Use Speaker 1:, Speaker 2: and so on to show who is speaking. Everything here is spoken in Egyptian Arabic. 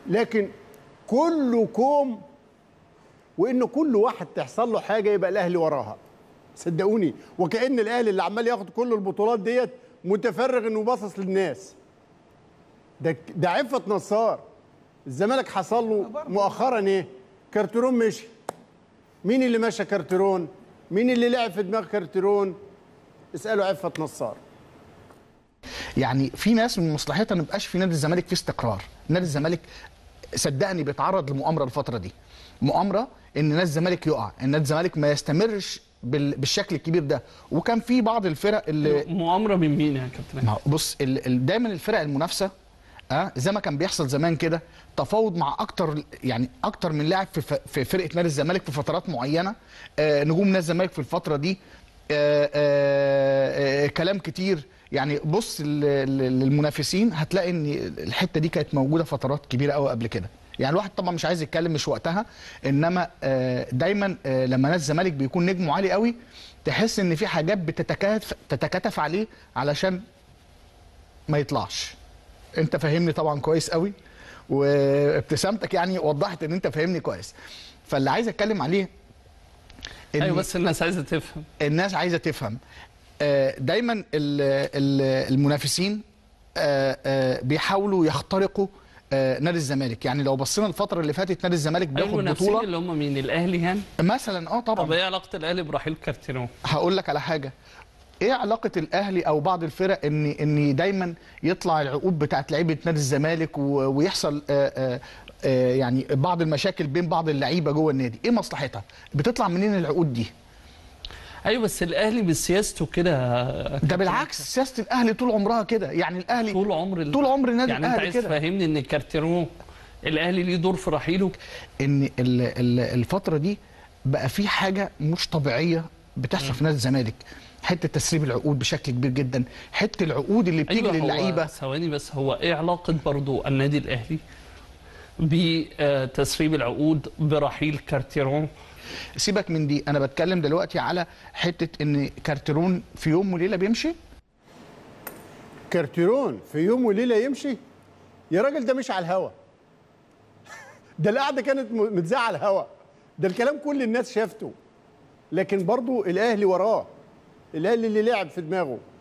Speaker 1: لكن كله كوم وان كل واحد تحصل له حاجه يبقى الاهلي وراها صدقوني وكان الاهلي اللي عمال ياخد كل البطولات ديت متفرغ انه باصص للناس ده ده عفه نصار الزمالك حصل له مؤخرا ايه كارترون مشي مين اللي مشى كارترون مين اللي لعب في دماغ كارترون اسالوا عفه نصار
Speaker 2: يعني في ناس من مصلحتها ما يبقاش في نادي الزمالك في استقرار نادي الزمالك صدقني بيتعرض لمؤامره الفتره دي مؤامره ان نادي الزمالك يقع ان نادي الزمالك ما يستمرش بال- بالشكل الكبير ده وكان في بعض الفرق اللي
Speaker 3: مؤامره من مين يا كابتن
Speaker 2: ما هو بص ال- ال- دايما الفرق المنافسه اه زي ما كان بيحصل زمان كده تفاوض مع اكتر يعني اكتر من لاعب في ف- في فرقه نادي الزمالك في فترات معينه آه نجوم نادي الزمالك في الفتره دي آه آه آه كلام كتير يعني بص ل- ل- للمنافسين هتلاقي ان الحته دي كانت موجوده فترات كبيره قوي قبل كده يعني الواحد طبعا مش عايز يتكلم مش وقتها انما آه دايما آه لما نادي الزمالك بيكون نجمه عالي قوي تحس ان في حاجات بتتكاتف تتكاتف عليه علشان ما يطلعش انت فاهمني طبعا كويس قوي وابتسامتك يعني وضحت ان انت فاهمني كويس فاللي عايز اتكلم عليه إن
Speaker 3: ايوه بس الناس عايزه تفهم
Speaker 2: الناس عايزه تفهم آه، دايما ال- ال- المنافسين آه، آه، بيحاولوا يخترقوا آه، نادي الزمالك يعني لو بصينا الفتره اللي فاتت نادي الزمالك بياخد
Speaker 3: المنافسين
Speaker 2: بطوله
Speaker 3: اللي هم مين الاهلي يعني
Speaker 2: مثلا اه
Speaker 3: طب
Speaker 2: طبعا
Speaker 3: ايه علاقه الاهلي برحيل كارتيرون
Speaker 2: هقول لك على حاجه ايه علاقه الاهلي او بعض الفرق ان ان دايما يطلع العقود بتاعت لعيبه نادي الزمالك و- ويحصل آه، آه، آه، يعني بعض المشاكل بين بعض اللعيبه جوه النادي ايه مصلحتها بتطلع منين العقود دي
Speaker 3: ايوه بس الاهلي بسياسته كده
Speaker 2: ده بالعكس سياسه الاهلي طول عمرها كده يعني الاهلي
Speaker 3: طول عمر ال-
Speaker 2: طول عمر النادي
Speaker 3: يعني انت
Speaker 2: الاهلي
Speaker 3: عايز
Speaker 2: كده
Speaker 3: تفهمني ان كارتيرون الاهلي ليه دور في رحيله
Speaker 2: ان ال- ال- الفتره دي بقى في حاجه مش طبيعيه بتحصل في نادي الزمالك حته تسريب العقود بشكل كبير جدا حته العقود اللي بتيجي
Speaker 3: أيوة هو
Speaker 2: للعيبه
Speaker 3: ثواني بس هو ايه علاقه برضو النادي الاهلي بتسريب العقود برحيل كارتيرون
Speaker 2: سيبك من دي انا بتكلم دلوقتي على حته ان كارترون في يوم وليله بيمشي
Speaker 1: كارتيرون في يوم وليله يمشي يا راجل ده مش على الهوا ده القعده كانت م- متذاعه على الهوا ده الكلام كل الناس شافته لكن برضو الاهلي وراه الاهلي اللي لعب في دماغه